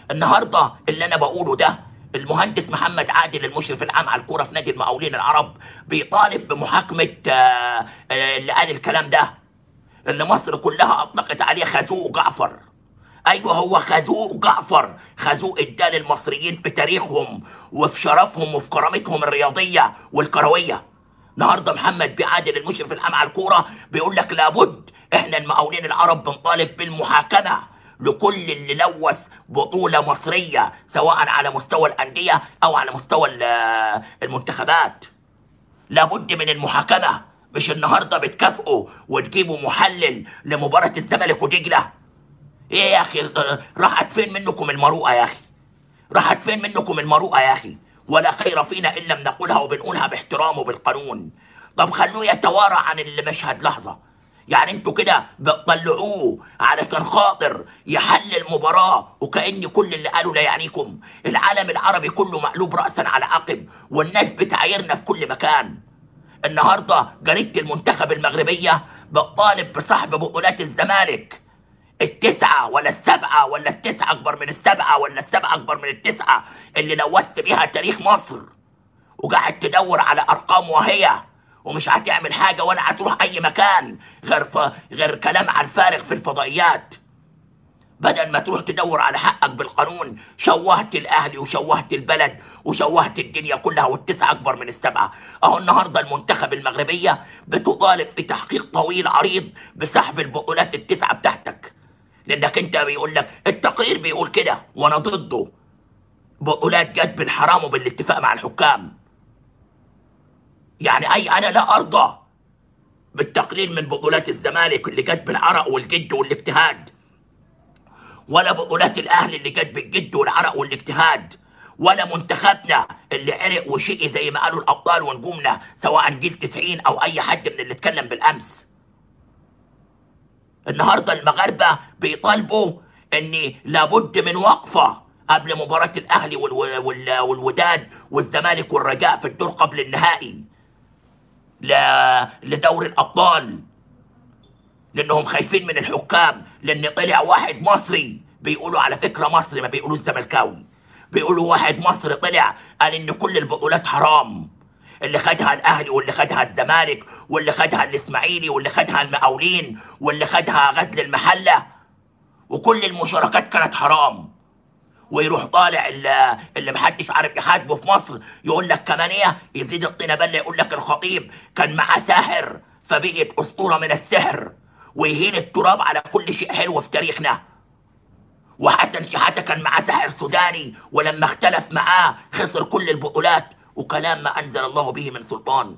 النهارده اللي انا بقوله ده المهندس محمد عادل المشرف العام على الكوره في نادي المقاولين العرب بيطالب بمحاكمه آه، آه، اللي قال الكلام ده اللي مصر كلها اطلقت عليه خازوق جعفر ايوه هو خازوق جعفر خازوق ادى للمصريين في تاريخهم وفي شرفهم وفي كرامتهم الرياضيه والكرويه النهارده محمد بيه عادل المشرف العام على الكوره بيقول لك لابد احنا المقاولين العرب بنطالب بالمحاكمه لكل اللي لوث بطوله مصريه سواء على مستوى الانديه او على مستوى ال- المنتخبات لابد من المحاكمه مش النهارده بتكافئوا وتجيبوا محلل لمباراه الزمالك ودجله ايه يا اخي آه، راحت فين منكم المروءه يا اخي راحت فين منكم المروءه يا اخي ولا خير فينا ان لم نقولها وبنقولها باحترام وبالقانون طب خلوه يتوارى عن المشهد لحظه يعني انتوا كده بتطلعوه علشان خاطر يحل المباراه وكأن كل اللي قالوا لا يعنيكم العالم العربي كله مقلوب رأسا على عقب والناس بتعايرنا في كل مكان النهارده جريده المنتخب المغربيه بتطالب بصاحب بطولات الزمالك التسعة ولا السبعة ولا التسعة أكبر من السبعة ولا السبعة أكبر من التسعة اللي لوثت بيها تاريخ مصر وقاعد تدور على أرقام وهية ومش هتعمل حاجة ولا هتروح أي مكان غير ف... غير كلام على الفارغ في الفضائيات بدل ما تروح تدور على حقك بالقانون شوهت الاهلي وشوهت البلد وشوهت الدنيا كلها والتسعه اكبر من السبعه اهو النهارده المنتخب المغربيه بتطالب في تحقيق طويل عريض بسحب البطولات التسعه بتاعتك لانك انت بيقول لك التقرير بيقول كده وانا ضده بطولات جت بالحرام وبالاتفاق مع الحكام يعني اي انا لا ارضى بالتقليل من بطولات الزمالك اللي جت بالعرق والجد والاجتهاد ولا بطولات الاهلي اللي جت بالجد والعرق والاجتهاد ولا منتخبنا اللي عرق وشقي زي ما قالوا الابطال ونجومنا سواء جيل 90 او اي حد من اللي اتكلم بالامس النهارده المغاربه بيطالبوا ان لابد من وقفه قبل مباراه الاهلي والو... وال... والوداد والزمالك والرجاء في الدور قبل النهائي ل... لدور الابطال لانهم خايفين من الحكام لان طلع واحد مصري بيقولوا على فكره مصري ما بيقولوا الزملكاوي بيقولوا واحد مصري طلع قال ان كل البطولات حرام اللي خدها الاهلي واللي خدها الزمالك واللي خدها الاسماعيلي واللي خدها المقاولين واللي خدها غزل المحله وكل المشاركات كانت حرام ويروح طالع اللي, اللي محدش عارف يحاسبه في مصر يقول لك كمان ايه يزيد الطينه بله يقول لك الخطيب كان معاه ساحر فبقيت اسطوره من السحر ويهين التراب على كل شيء حلو في تاريخنا وحسن شحاته كان معاه ساحر سوداني ولما اختلف معاه خسر كل البطولات وكلام ما انزل الله به من سلطان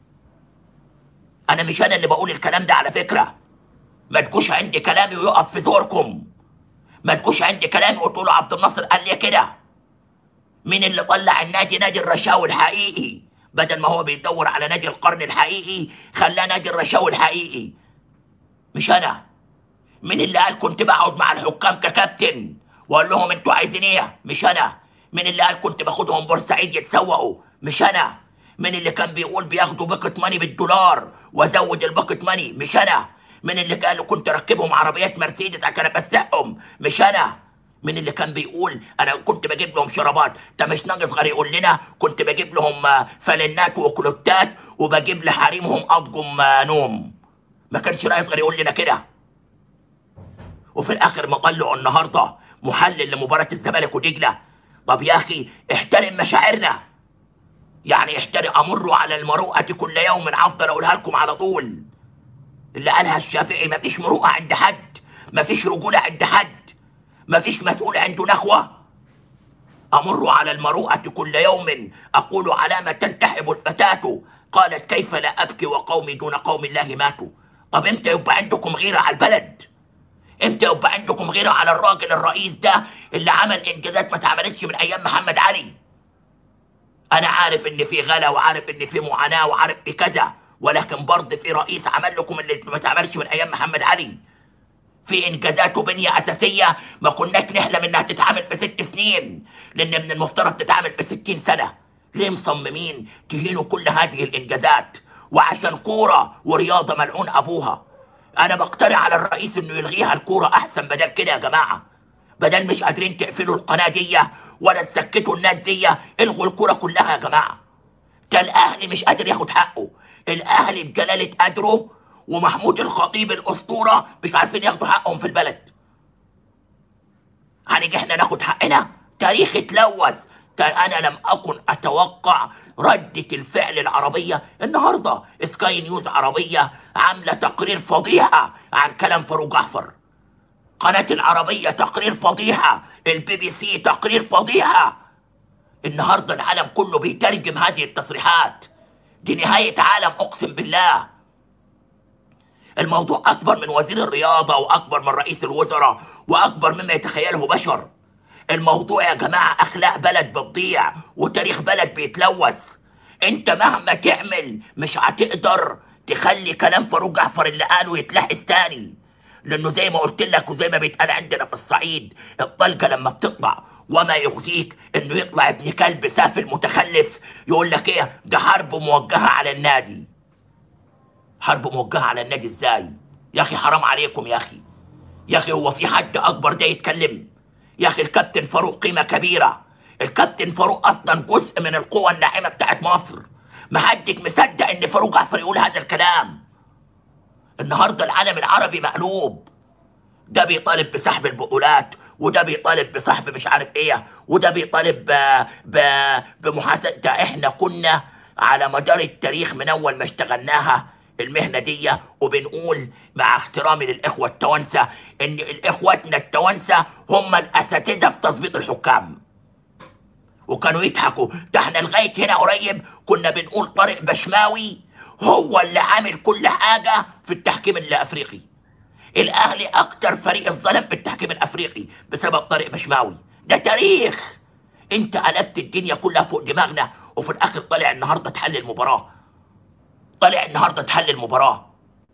انا مش انا اللي بقول الكلام ده على فكره ما تجوش عندي كلامي ويقف في زوركم ما تجوش عندي كلامي وتقولوا عبد الناصر قال لي كده مين اللي طلع النادي نادي الرشاوي الحقيقي بدل ما هو بيدور على نادي القرن الحقيقي خلاه نادي الرشاوي الحقيقي مش انا مين اللي قال كنت بقعد مع الحكام ككابتن واقول لهم انتوا عايزين ايه مش انا مين اللي قال كنت باخدهم بورسعيد يتسوقوا مش انا مين اللي كان بيقول بياخدوا باكت ماني بالدولار وازود الباكت ماني مش انا مين اللي قال كنت اركبهم عربيات مرسيدس عشان افسحهم مش انا مين اللي كان بيقول انا كنت بجيب لهم شرابات ده مش ناقص غير يقول لنا كنت بجيب لهم آه، فلنات وكلوتات وبجيب لحريمهم اطقم آه، نوم ما كانش ناقص غير يقول لنا كده وفي الاخر مطلعوا النهارده محلل لمباراه الزمالك ودجله طب يا اخي احترم مشاعرنا يعني احترم امروا على المروءه كل يوم افضل اقولها لكم على طول اللي قالها الشافعي مفيش مروءه عند حد مفيش رجوله عند حد مفيش مسؤول عنده نخوه امر على المروءه كل يوم اقول على ما تنتحب الفتاه قالت كيف لا ابكي وقومي دون قوم الله ماتوا طب امتى يبقى عندكم غيره على البلد امتى يبقى عندكم غيره على الراجل الرئيس ده اللي عمل انجازات ما اتعملتش من ايام محمد علي انا عارف ان في غلا وعارف ان في معاناه وعارف في كذا ولكن برضه في رئيس عمل لكم اللي ما اتعملش من ايام محمد علي في انجازات وبنيه اساسيه ما كناش نحلم انها تتعمل في ست سنين لان من المفترض تتعمل في ستين سنه ليه مصممين تهينوا كل هذه الانجازات وعشان كوره ورياضه ملعون ابوها انا بقترح على الرئيس انه يلغيها الكوره احسن بدل كده يا جماعه بدل مش قادرين تقفلوا القناه دي ولا تسكتوا الناس دي الغوا الكوره كلها يا جماعه ده الاهلي مش قادر ياخد حقه الاهلي بجلاله قدره ومحمود الخطيب الاسطوره مش عارفين ياخدوا حقهم في البلد هنيجي احنا ناخد حقنا تاريخ اتلوث كان انا لم اكن اتوقع ردة الفعل العربية النهاردة سكاي نيوز عربية عاملة تقرير فضيحة عن كلام فاروق جعفر قناة العربية تقرير فضيحة البي بي سي تقرير فضيحة النهاردة العالم كله بيترجم هذه التصريحات دي نهاية عالم أقسم بالله الموضوع أكبر من وزير الرياضة وأكبر من رئيس الوزراء وأكبر مما يتخيله بشر الموضوع يا جماعة أخلاق بلد بتضيع وتاريخ بلد بيتلوث أنت مهما تعمل مش هتقدر تخلي كلام فاروق جعفر اللي قاله يتلحس تاني لأنه زي ما قلت لك وزي ما بيتقال عندنا في الصعيد الطلقة لما بتطلع وما يخزيك انه يطلع ابن كلب سافل متخلف يقول لك ايه ده حرب موجهة على النادي حرب موجهة على النادي ازاي يا اخي حرام عليكم يا اخي يا اخي هو في حد اكبر ده يتكلم يا اخي الكابتن فاروق قيمة كبيرة الكابتن فاروق اصلا جزء من القوة الناعمة بتاعت مصر محدش مصدق ان فاروق جعفر يقول هذا الكلام النهارده العالم العربي مقلوب ده بيطالب بسحب البطولات وده بيطالب بسحب مش عارف ايه وده بيطالب ب... ب... بمحاسبه ده احنا كنا على مدار التاريخ من اول ما اشتغلناها المهنه دي وبنقول مع احترامي للاخوه التوانسه ان الاخواتنا التوانسه هم الاساتذه في تظبيط الحكام وكانوا يضحكوا ده احنا لغايه هنا قريب كنا بنقول طارق بشماوي هو اللي عامل كل حاجه في التحكيم الافريقي الاهلي اكتر فريق الظلم في التحكيم الافريقي بسبب طارق بشماوي ده تاريخ انت قلبت الدنيا كلها فوق دماغنا وفي الاخر طالع النهارده تحل المباراه طالع النهارده تحل المباراه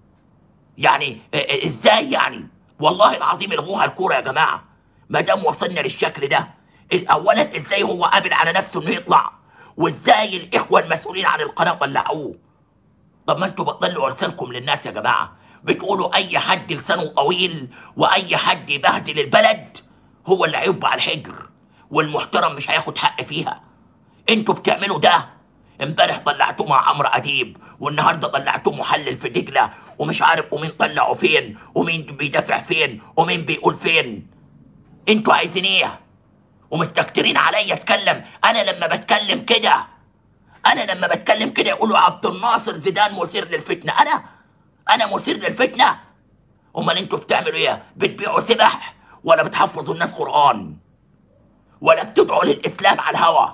يعني ا- ا- ازاي يعني والله العظيم الغوها الكوره يا جماعه ما دام وصلنا للشكل ده ال- اولا ازاي هو قابل على نفسه انه يطلع وازاي الاخوه المسؤولين عن القناه طلعوه طب ما انتوا بتطلعوا لسانكم للناس يا جماعه بتقولوا اي حد لسانه طويل واي حد يبهدل البلد هو اللي هيبقى على الحجر والمحترم مش هياخد حق فيها انتوا بتعملوا ده امبارح طلعتوه مع عمرو اديب والنهارده طلعتوه محلل في دجله ومش عارف ومين طلعوا فين ومين بيدافع فين ومين بيقول فين انتوا عايزين ايه ومستكترين عليا اتكلم انا لما بتكلم كده انا لما بتكلم كده يقولوا عبد الناصر زيدان مثير للفتنه انا انا مثير للفتنه امال انتوا بتعملوا ايه بتبيعوا سبح ولا بتحفظوا الناس قران ولا بتدعوا للاسلام على الهوى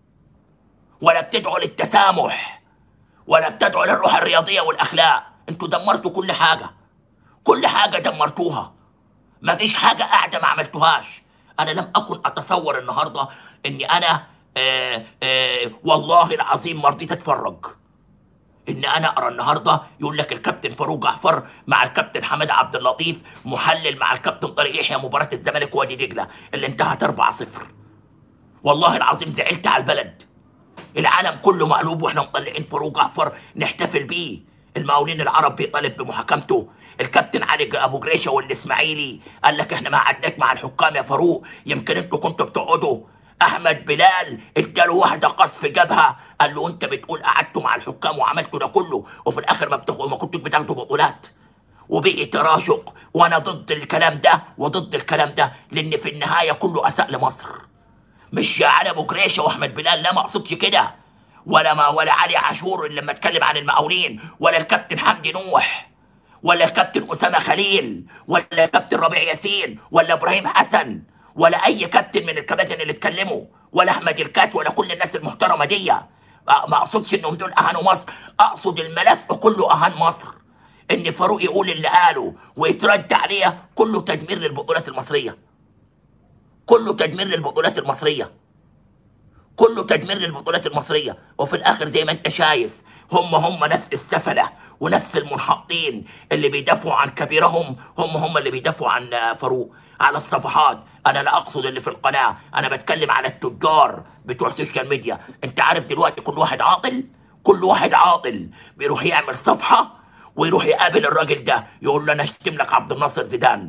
ولا بتدعوا للتسامح ولا بتدعوا للروح الرياضيه والاخلاق انتوا دمرتوا كل حاجه كل حاجه دمرتوها ما فيش حاجة قاعدة ما عملتوهاش أنا لم أكن أتصور النهاردة إني أنا آه آه والله العظيم ما رضيت أتفرج إن أنا أقرأ النهاردة يقول لك الكابتن فاروق جعفر مع الكابتن حماد عبد اللطيف محلل مع الكابتن طارق يحيى مباراة الزمالك وادي دجلة اللي انتهت 4-0 والله العظيم زعلت على البلد العالم كله مقلوب واحنا مطلعين فاروق جعفر نحتفل بيه المقاولين العرب بيطالب بمحاكمته الكابتن علي ابو جريشه والاسماعيلي قال لك احنا ما قعدناك مع الحكام يا فاروق يمكن انتوا كنتوا بتقعدوا احمد بلال اداله واحده قصف جبهه قال له انت بتقول قعدتوا مع الحكام وعملتوا ده كله وفي الاخر ما بتاخدوا ما كنتوش بتاخدوا بطولات وبقي تراشق وانا ضد الكلام ده وضد الكلام ده لان في النهايه كله اساء لمصر مش علي ابو جريشه واحمد بلال لا ما اقصدش كده ولا ما ولا علي عاشور اللي لما اتكلم عن المقاولين ولا الكابتن حمدي نوح ولا الكابتن اسامه خليل ولا الكابتن ربيع ياسين ولا ابراهيم حسن ولا اي كابتن من الكباتن اللي اتكلموا ولا احمد الكاس ولا كل الناس المحترمه دي ما ما اقصدش انهم دول اهانوا مصر اقصد الملف كله اهان مصر ان فاروق يقول اللي قاله ويترد عليه كله تدمير للبطولات المصريه كله تدمير للبطولات المصريه كله تدمير للبطولات المصريه وفي الاخر زي ما انت شايف هم هم نفس السفله ونفس المنحطين اللي بيدافعوا عن كبيرهم هم هم اللي بيدافعوا عن آه، فاروق على الصفحات انا لا اقصد اللي في القناه انا بتكلم على التجار بتوع السوشيال ميديا انت عارف دلوقتي كل واحد عاقل كل واحد عاقل بيروح يعمل صفحه ويروح يقابل الراجل ده يقول له انا اشتم لك عبد الناصر زيدان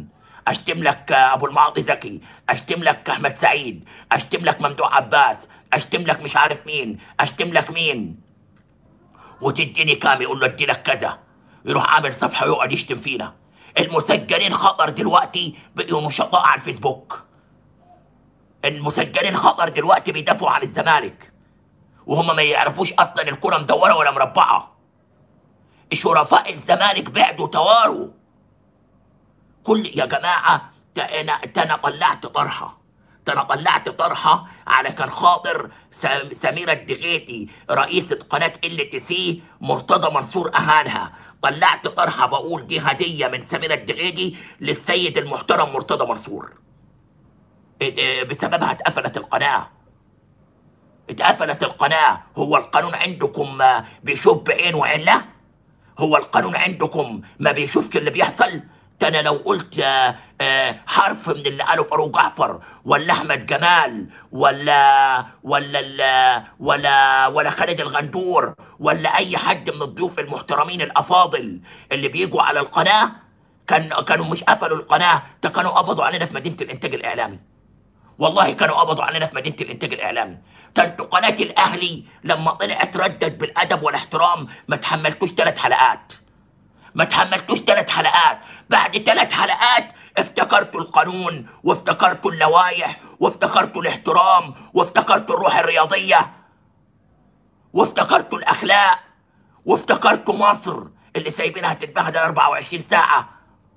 اشتم لك ابو المعاطي زكي اشتم لك احمد سعيد اشتم لك ممدوح عباس اشتم لك مش عارف مين اشتم لك مين وتديني كام يقول له ادي لك كذا يروح عامل صفحه ويقعد يشتم فينا المسجلين خطر دلوقتي بقوا نشطاء على الفيسبوك المسجلين خطر دلوقتي بيدافعوا عن الزمالك وهم ما يعرفوش اصلا الكره مدوره ولا مربعه شرفاء الزمالك بعدوا تواروا كل يا جماعه تا- انا تا انا طلعت طرحه تا انا طلعت طرحه على كان خاطر سم- سميره الدغيتي رئيسه قناه ال تي سي مرتضى منصور اهانها طلعت طرحه بقول دي هديه من سميره الدغيتي للسيد المحترم مرتضى منصور إيه- إيه، بسببها اتقفلت القناه اتقفلت القناه هو القانون عندكم آه، بيشوف بعين وعين لا هو القانون عندكم ما بيشوفش اللي بيحصل ده انا لو قلت آه، آه، حرف من اللي قاله فاروق جعفر ولا احمد جمال ولا ولا ال- ولا ولا خالد الغندور ولا اي حد من الضيوف المحترمين الافاضل اللي بيجوا على القناه كان كانوا مش قفلوا القناه ده كانوا قبضوا علينا في مدينه الانتاج الاعلامي والله كانوا قبضوا علينا في مدينه الانتاج الاعلامي ده انتوا قناه الاهلي لما طلعت ردت بالادب والاحترام ما تحملتوش ثلاث حلقات ما تحملتوش ثلاث حلقات بعد ثلاث حلقات افتكرتوا القانون وافتكرتوا اللوائح وافتكرتوا الاحترام وافتكرتوا الروح الرياضيه وافتكرتوا الاخلاق وافتكرتوا مصر اللي سايبينها تتبهدل 24 ساعه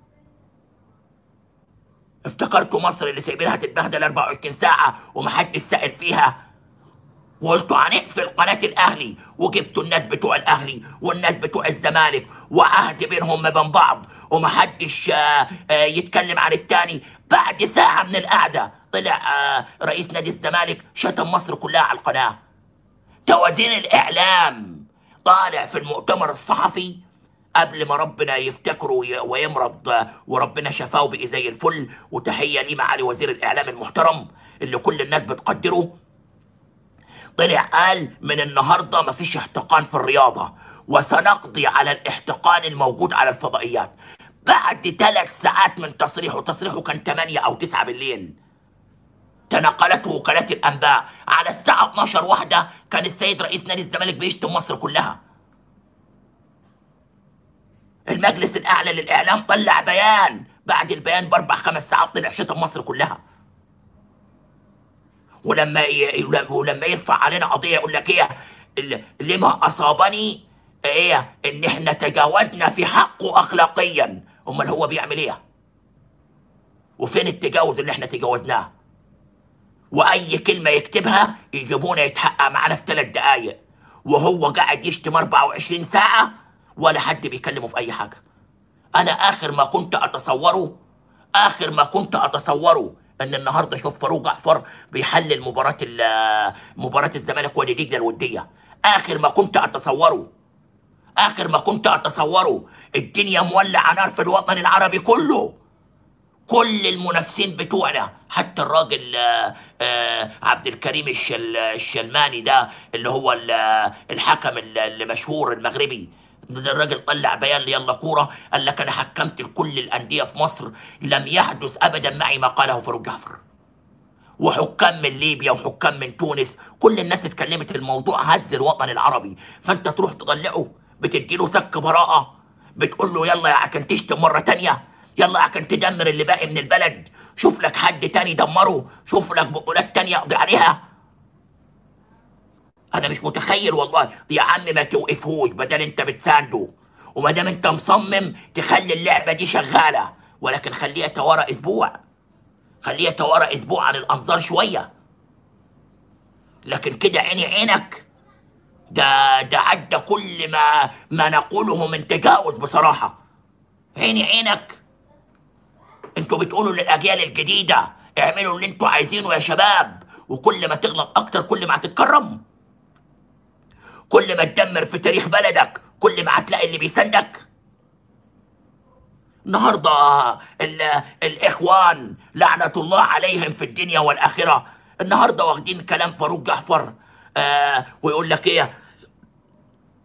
افتكرتوا مصر اللي سايبينها تتبهدل 24 ساعة ومحدش سأل فيها وقلتوا هنقفل قناة الأهلي وجبتوا الناس بتوع الأهلي والناس بتوع الزمالك وعهد بينهم ما بين بعض ومحدش آه، آه، يتكلم عن التاني بعد ساعة من القعدة طلع آه، رئيس نادي الزمالك شتم مصر كلها على القناة توازين الإعلام طالع في المؤتمر الصحفي قبل ما ربنا يفتكره وي- ويمرض آه، وربنا شفاه بقي زي الفل وتحية ليه معالي وزير الإعلام المحترم اللي كل الناس بتقدره طلع قال من النهارده مفيش احتقان في الرياضه وسنقضي على الاحتقان الموجود على الفضائيات بعد ثلاث ساعات من تصريحه تصريحه كان 8 او 9 بالليل تناقلته وكالات الانباء على الساعه 12 واحده كان السيد رئيس نادي الزمالك بيشتم مصر كلها المجلس الاعلى للاعلام طلع بيان بعد البيان باربع خمس ساعات طلع شتم مصر كلها ولما ي... ولما يرفع علينا قضيه يقول لك ايه ال- لما اصابني ايه ان احنا تجاوزنا في حقه اخلاقيا امال هو بيعمل ايه وفين التجاوز اللي احنا تجاوزناه واي كلمه يكتبها يجيبونا يتحقق معانا في ثلاث دقايق وهو قاعد يشتم 24 ساعه ولا حد بيكلمه في اي حاجه انا اخر ما كنت اتصوره اخر ما كنت اتصوره ان النهارده شوف فاروق جعفر بيحلل مباراه ال- مباراه الزمالك وادي دجله الوديه اخر ما كنت اتصوره اخر ما كنت اتصوره الدنيا مولعه نار في الوطن العربي كله كل المنافسين بتوعنا حتى الراجل آه، آه، عبد الكريم الشل الشلماني ده اللي هو ال- الحكم ال- المشهور المغربي ده الراجل طلع بيان ليلا كوره قال لك انا حكمت لكل الانديه في مصر لم يحدث ابدا معي ما قاله فاروق جعفر وحكام من ليبيا وحكام من تونس كل الناس اتكلمت الموضوع هز الوطن العربي فانت تروح تطلعه بتديله سك براءة بتقول له يلا يا عشان تشتم مرة تانية يلا عشان تدمر اللي باقي من البلد شوف لك حد تاني دمره شوف لك بطولات تانية اقضي عليها انا مش متخيل والله يا عم ما توقفهوش بدل انت بتسانده وما دام انت مصمم تخلي اللعبة دي شغالة ولكن خليها توارى اسبوع خليها توارى اسبوع عن الانظار شويه لكن كده عيني عينك ده ده عدى كل ما ما نقوله من تجاوز بصراحه عيني عينك انتوا بتقولوا للاجيال الجديده اعملوا اللي انتوا عايزينه يا شباب وكل ما تغلط اكتر كل ما هتتكرم كل ما تدمر في تاريخ بلدك كل ما هتلاقي اللي بيساندك النهارده ال- الاخوان لعنه الله عليهم في الدنيا والاخره النهارده واخدين كلام فاروق جعفر آه ويقول لك ايه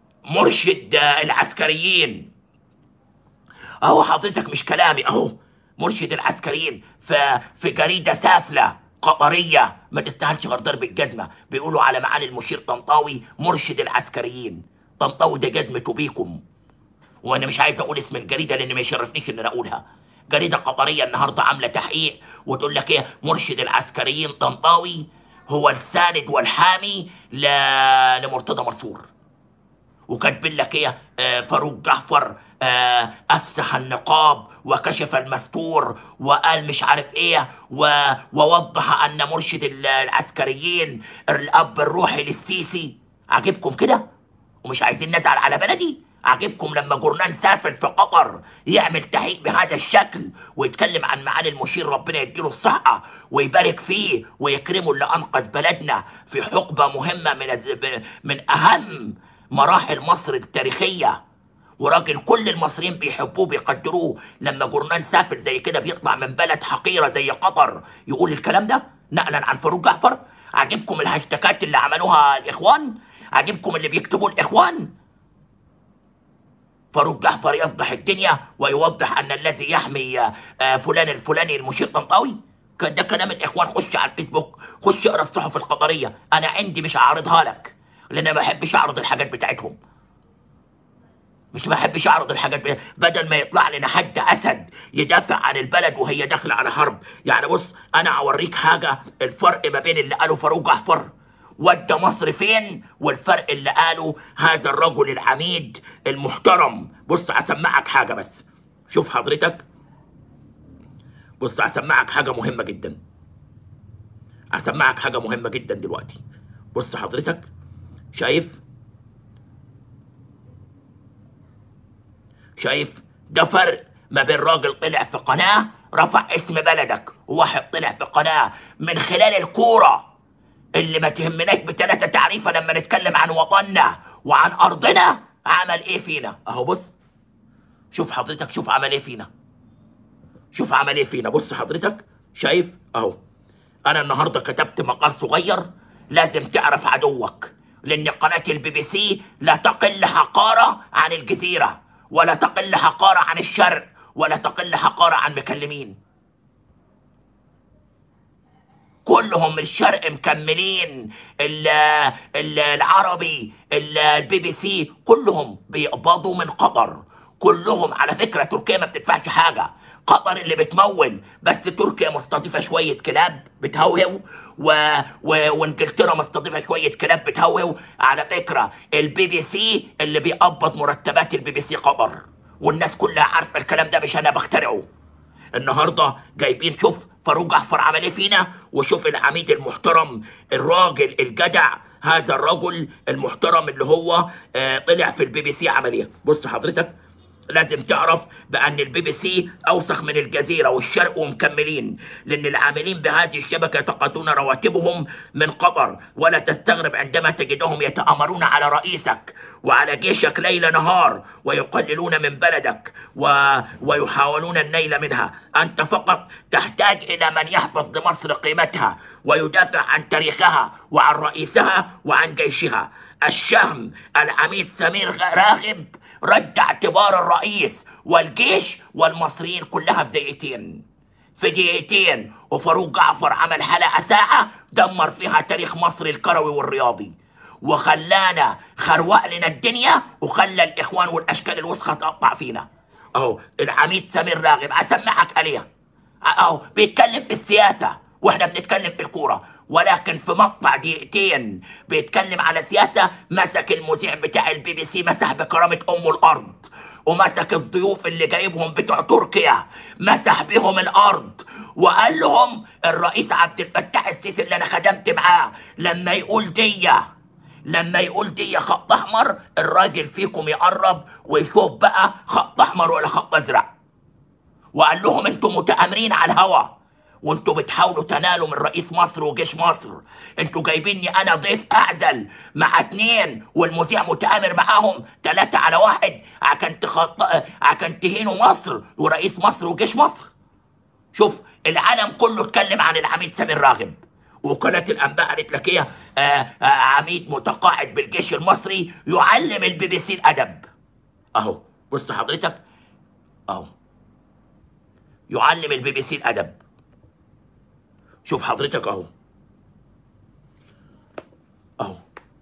مرشد آه، العسكريين اهو حضرتك مش كلامي اهو مرشد العسكريين في في جريده سافله قطريه ما تستاهلش غير ضرب الجزمه بيقولوا على معالي المشير طنطاوي مرشد العسكريين طنطاوي ده جزمته بيكم وانا مش عايز اقول اسم الجريده لان ما يشرفنيش ان انا اقولها جريده قطريه النهارده عامله تحقيق وتقول لك ايه مرشد العسكريين طنطاوي هو الساند والحامي ل... لمرتضى منصور وكاتبين لك ايه آه فاروق جعفر آه افسح النقاب وكشف المستور وقال مش عارف ايه و... ووضح ان مرشد ال- العسكريين الاب الروحي للسيسي عاجبكم كده ومش عايزين نزعل على بلدي عاجبكم لما جورنان سافر في قطر يعمل تحقيق بهذا الشكل ويتكلم عن معالي المشير ربنا يديله الصحة ويبارك فيه ويكرمه اللي أنقذ بلدنا في حقبة مهمة من الز- من أهم مراحل مصر التاريخية وراجل كل المصريين بيحبوه بيقدروه لما جورنال سافر زي كده بيطلع من بلد حقيرة زي قطر يقول الكلام ده نقلا عن فاروق جعفر عجبكم الهاشتاجات اللي عملوها الإخوان عجبكم اللي بيكتبوه الإخوان فاروق جعفر يفضح الدنيا ويوضح ان الذي يحمي آه، فلان الفلاني المشير طنطاوي ك- ده كلام الاخوان خش على الفيسبوك خش اقرا الصحف القطريه انا عندي مش هعرضها لك لان أنا ما بحبش اعرض الحاجات بتاعتهم مش بحبش اعرض الحاجات ب... بدل ما يطلع لنا حد اسد يدافع عن البلد وهي داخله على حرب يعني بص انا اوريك حاجه الفرق ما بين اللي قاله فاروق جعفر ودى مصر فين والفرق اللي قاله هذا الرجل العميد المحترم بص هسمعك حاجه بس شوف حضرتك بص هسمعك حاجه مهمه جدا هسمعك حاجه مهمه جدا دلوقتي بص حضرتك شايف شايف ده فرق ما بين راجل طلع في قناة رفع اسم بلدك وواحد طلع في قناة من خلال الكورة اللي ما تهمناش بتلاتة تعريفة لما نتكلم عن وطننا وعن أرضنا عمل إيه فينا أهو بص شوف حضرتك شوف عمل إيه فينا شوف عمل إيه فينا بص حضرتك شايف أهو أنا النهاردة كتبت مقال صغير لازم تعرف عدوك لأن قناة البي بي سي لا تقل حقارة عن الجزيرة ولا تقل حقارة عن الشرق ولا تقل حقارة عن مكلمين كلهم من الشرق مكملين ال ال العربي ال- البي بي سي كلهم بيقبضوا من قطر كلهم على فكرة تركيا ما بتدفعش حاجة قطر اللي بتمول بس تركيا مستضيفة شوية كلاب بتهوهو و... و... وانجلترا مستضيفة شوية كلاب بتهوهو على فكرة البي بي سي اللي بيقبض مرتبات البي بي سي قطر والناس كلها عارفة الكلام ده مش أنا بخترعه النهارده جايبين شوف فاروق جعفر عمل ايه فينا وشوف العميد المحترم الراجل الجدع هذا الرجل المحترم اللي هو آه، طلع في البي بي سي عمل ايه بص حضرتك لازم تعرف بأن البي بي سي أوسخ من الجزيرة والشرق ومكملين لأن العاملين بهذه الشبكة يتقاضون رواتبهم من قطر ولا تستغرب عندما تجدهم يتآمرون على رئيسك وعلى جيشك ليل نهار ويقللون من بلدك و... ويحاولون النيل منها أنت فقط تحتاج إلى من يحفظ لمصر قيمتها ويدافع عن تاريخها وعن رئيسها وعن جيشها الشهم العميد سمير غ- راغب رد اعتبار الرئيس والجيش والمصريين كلها في دقيقتين في دقيقتين وفاروق جعفر عمل حلقة ساعة دمر فيها تاريخ مصر الكروي والرياضي وخلانا خروق لنا الدنيا وخلى الإخوان والأشكال الوسخة تقطع فينا أهو العميد سمير راغب أسمعك عليها أهو بيتكلم في السياسة وإحنا بنتكلم في الكورة ولكن في مقطع دقيقتين بيتكلم على سياسة مسك المذيع بتاع البي بي سي مسح بكرامة أم الأرض ومسك الضيوف اللي جايبهم بتوع تركيا مسح بهم الأرض وقال لهم الرئيس عبد الفتاح السيسي اللي أنا خدمت معاه لما يقول ديه لما يقول دي خط احمر الراجل فيكم يقرب ويشوف بقى خط احمر ولا خط ازرق وقال لهم انتم متآمرين على الهوا وانتوا بتحاولوا تنالوا من رئيس مصر وجيش مصر انتوا جايبيني انا ضيف اعزل مع اتنين والمذيع متآمر معاهم تلاتة على واحد عشان تخط... عشان تهينوا مصر ورئيس مصر وجيش مصر شوف العالم كله اتكلم عن العميد سمير راغب وكالة الأنباء قالت لك إيه آه آه عميد متقاعد بالجيش المصري يعلم البي بي سي الأدب أهو بص حضرتك أهو يعلم البي بي سي الادب شوف حضرتك اهو اهو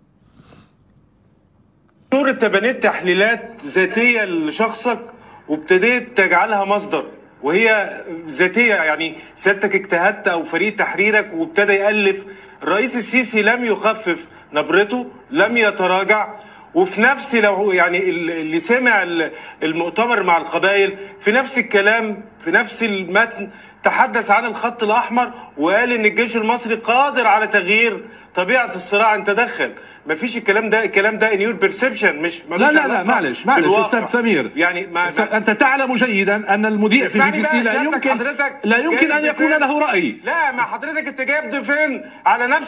دكتور انت بنيت تحليلات ذاتيه لشخصك وابتديت تجعلها مصدر وهي ذاتيه يعني سيادتك اجتهدت او فريق تحريرك وابتدى يالف الرئيس السيسي لم يخفف نبرته لم يتراجع وفي نفس لو يعني اللي سمع المؤتمر مع القبائل في نفس الكلام في نفس المتن تحدث عن الخط الاحمر وقال ان الجيش المصري قادر على تغيير طبيعه الصراع انت دخل مفيش الكلام ده الكلام ده ان يور بيرسبشن مش لا لا لا معلش معلش استاذ سمير يعني ما ما انت تعلم جيدا ان المذيع في بي بي سي لا يمكن لا يمكن ان يكون له راي لا ما حضرتك انت جايب ضيفين على نفس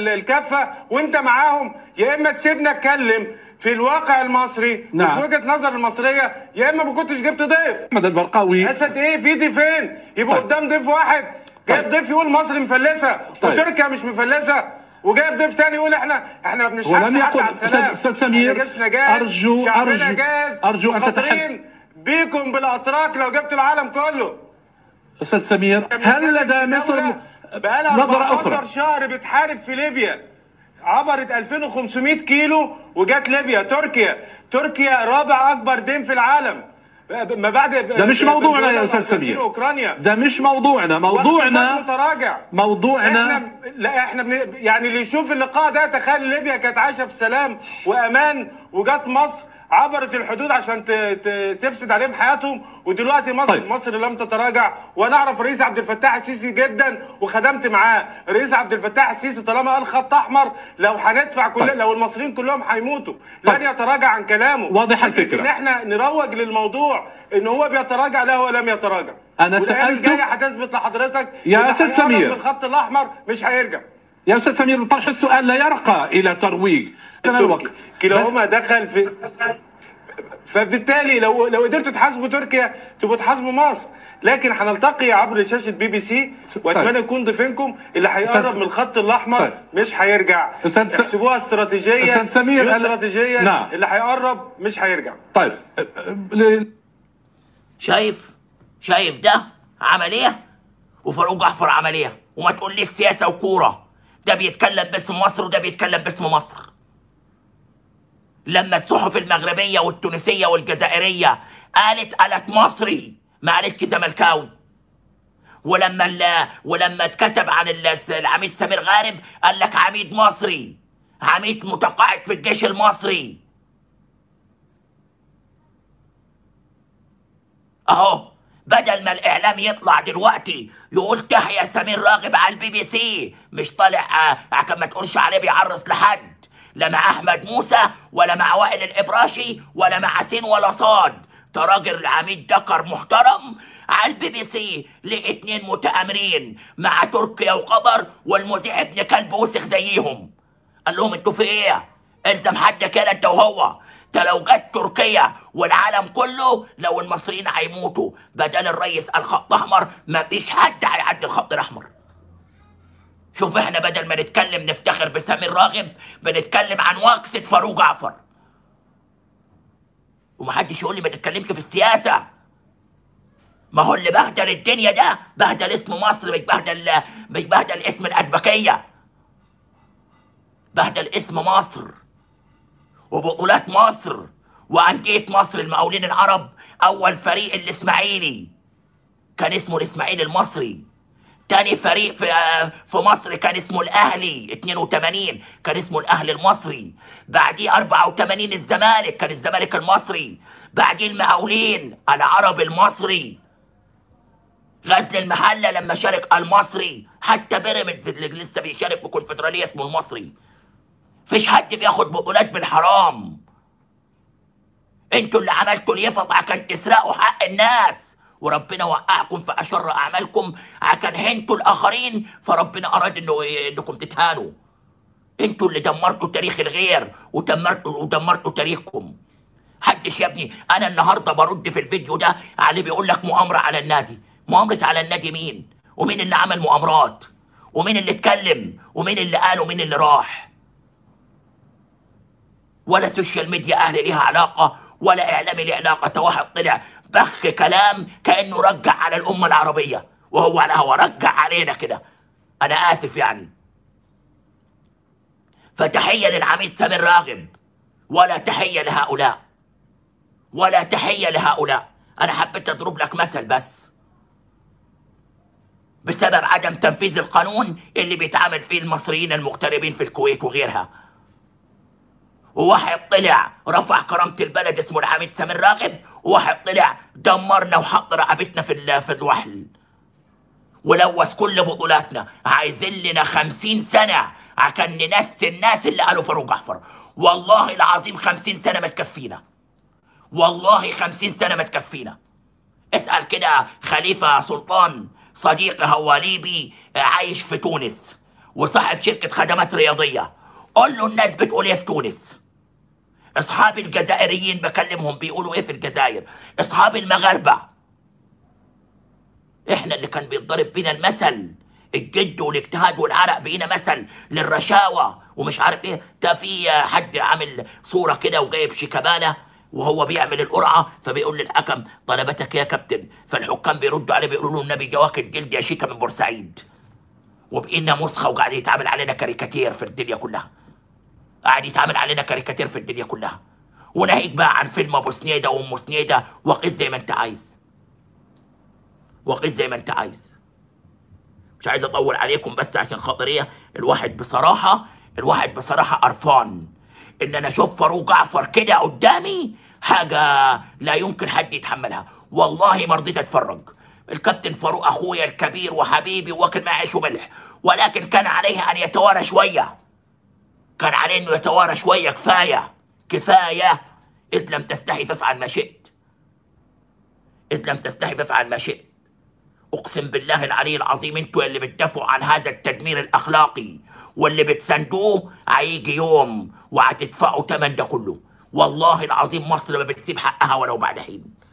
الكفه وانت معاهم يا اما تسيبنا اتكلم في الواقع المصري نعم. وفي وجهه نظر المصريه يا اما ما كنتش جبت ضيف احمد البرقاوي اسد ايه في ضيفين يبقى طيب. قدام ضيف واحد جايب طيب. ضيف يقول مصر مفلسه طيب. وتركيا مش مفلسه وجايب ضيف تاني يقول احنا احنا ما بنشحنش ولم يقل استاذ سمير ارجو ارجو ارجو ان تتحدث بيكم بالاتراك لو جبت العالم كله استاذ سمير هل لدى مصر نظره اخرى شهر بتحارب في ليبيا عبرت 2500 كيلو وجت ليبيا تركيا تركيا رابع اكبر دين في العالم ما بعد ده مش موضوعنا يا استاذ سمير اوكرانيا ده مش موضوعنا موضوعنا متراجع موضوعنا احنا لا احنا بن... يعني اللي يشوف اللقاء ده تخيل ليبيا كانت عايشه في سلام وامان وجت مصر عبرت الحدود عشان تفسد عليهم حياتهم ودلوقتي مصر طيب. مصر لم تتراجع وانا اعرف رئيس عبد الفتاح السيسي جدا وخدمت معاه رئيس عبد الفتاح السيسي طالما قال خط احمر لو هندفع كل طيب. لو المصريين كلهم هيموتوا طيب. لن يتراجع عن كلامه واضح الفكره ان احنا نروج للموضوع ان هو بيتراجع لا هو لم يتراجع انا سالته الجايه هتثبت لحضرتك يا استاذ سمير الخط الاحمر مش هيرجع يا استاذ سمير طرح السؤال لا يرقى الى ترويج الوقت كلاهما دخل في فبالتالي لو لو قدرتوا تحاسبوا تركيا تبقوا تحاسبوا مصر لكن هنلتقي عبر شاشه بي بي سي واتمنى طيب. يكون ضيفينكم اللي هيقرب من الخط الاحمر طيب. مش هيرجع احسبوها استراتيجيه استاذ سمير استراتيجيه نعم. اللي هيقرب مش هيرجع طيب شايف شايف ده عمليه وفاروق جعفر عمليه وما تقوليش سياسه وكوره ده بيتكلم باسم مصر وده بيتكلم باسم مصر لما الصحف المغربية والتونسية والجزائرية قالت قالت مصري ما قالتش زملكاوي ولما ولما اتكتب عن العميد سمير غارب قال لك عميد مصري عميد متقاعد في الجيش المصري اهو بدل ما الاعلام يطلع دلوقتي يقول تحيا سمير راغب على البي بي سي مش طالع عشان آه، ما تقولش عليه بيعرس لحد لا مع احمد موسى ولا مع وائل الابراشي ولا مع سين ولا صاد ده راجل العميد دكر محترم على البي بي سي لاتنين متآمرين مع تركيا وقطر والمذيع ابن كلب وسخ زيهم قال لهم انتوا في ايه؟ الزم حد كده انت وهو ده لو جت تركيا والعالم كله لو المصريين هيموتوا بدل الرئيس الخط احمر مفيش حد هيعدي الخط الاحمر شوف احنا بدل ما نتكلم نفتخر بسمير راغب بنتكلم عن وكسة فاروق جعفر ومحدش يقول لي ما تتكلمش في السياسة ما هو اللي بهدل الدنيا ده بهدل اسم مصر مش بهدل مش بهدل اسم الأزبكية بهدل اسم مصر وبطولات مصر وأندية مصر المقاولين العرب أول فريق الإسماعيلي كان اسمه الإسماعيلي المصري تاني فريق في في مصر كان اسمه الاهلي 82 كان اسمه الاهلي المصري بعديه 84 الزمالك كان الزمالك المصري بعديه المقاولين العرب المصري غزل المحله لما شارك المصري حتى بيراميدز اللي لسه بيشارك في كونفدراليه اسمه المصري فيش حد بياخد بطولات بالحرام انتوا اللي عملتوا اليفط عشان تسرقوا حق الناس وربنا وقعكم في اشر اعمالكم عشان هنتوا الاخرين فربنا اراد انه انكم تتهانوا انتوا اللي دمرتوا تاريخ الغير ودمرتوا ودمرتوا تاريخكم حدش يا ابني انا النهارده برد في الفيديو ده على اللي بيقول لك مؤامره على النادي مؤامره على النادي مين ومين اللي عمل مؤامرات ومين اللي اتكلم ومين اللي قال ومين اللي راح ولا السوشيال ميديا اهل ليها علاقه ولا اعلامي ليه علاقه واحد طلع بخ كلام كانه رجع على الامه العربيه وهو على هو رجع علينا كده انا اسف يعني فتحيه للعميد سامر راغب ولا تحيه لهؤلاء ولا تحيه لهؤلاء انا حبيت اضرب لك مثل بس بسبب عدم تنفيذ القانون اللي بيتعامل فيه المصريين المغتربين في الكويت وغيرها وواحد طلع رفع كرامة البلد اسمه العميد سامر راغب وواحد طلع دمرنا وحط رقبتنا في في الوحل ولوث كل بطولاتنا عايزين لنا خمسين سنة عشان ننسي الناس اللي قالوا فاروق جعفر والله العظيم خمسين سنة ما تكفينا والله خمسين سنة ما تكفينا اسأل كده خليفة سلطان صديقي هو ليبي عايش في تونس وصاحب شركة خدمات رياضية قول له الناس بتقول ايه في تونس اصحاب الجزائريين بكلمهم بيقولوا ايه في الجزائر اصحاب المغاربة احنا اللي كان بيتضرب بينا المثل الجد والاجتهاد والعرق بقينا مثل للرشاوى ومش عارف ايه ده في حد عامل صوره كده وجايب شيكابالا وهو بيعمل القرعه فبيقول للحكم طلبتك يا كابتن فالحكام بيردوا عليه بيقولوا له النبي جواك الجلد يا شيكا من بورسعيد وبقينا مسخه وقاعد يتعامل علينا كاريكاتير في الدنيا كلها قاعد يتعامل علينا كاريكاتير في الدنيا كلها وناهيك بقى عن فيلم ابو سنيده وام سنيده وقيس زي ما انت عايز وقيس زي ما انت عايز مش عايز اطول عليكم بس عشان خاطر ايه الواحد بصراحه الواحد بصراحه قرفان ان انا اشوف فاروق جعفر كده قدامي حاجه لا يمكن حد يتحملها والله ما رضيت اتفرج الكابتن فاروق اخويا الكبير وحبيبي واكل معي عيش وملح ولكن كان عليه ان يتوارى شويه كان عليه انه يتوارى شويه كفايه كفايه اذ لم تستحي فافعل ما شئت اذ لم تستحي فافعل ما شئت اقسم بالله العلي العظيم انتوا اللي بتدافعوا عن هذا التدمير الاخلاقي واللي بتساندوه هيجي يوم وهتدفعوا تمن ده كله والله العظيم مصر ما بتسيب حقها ولو بعد حين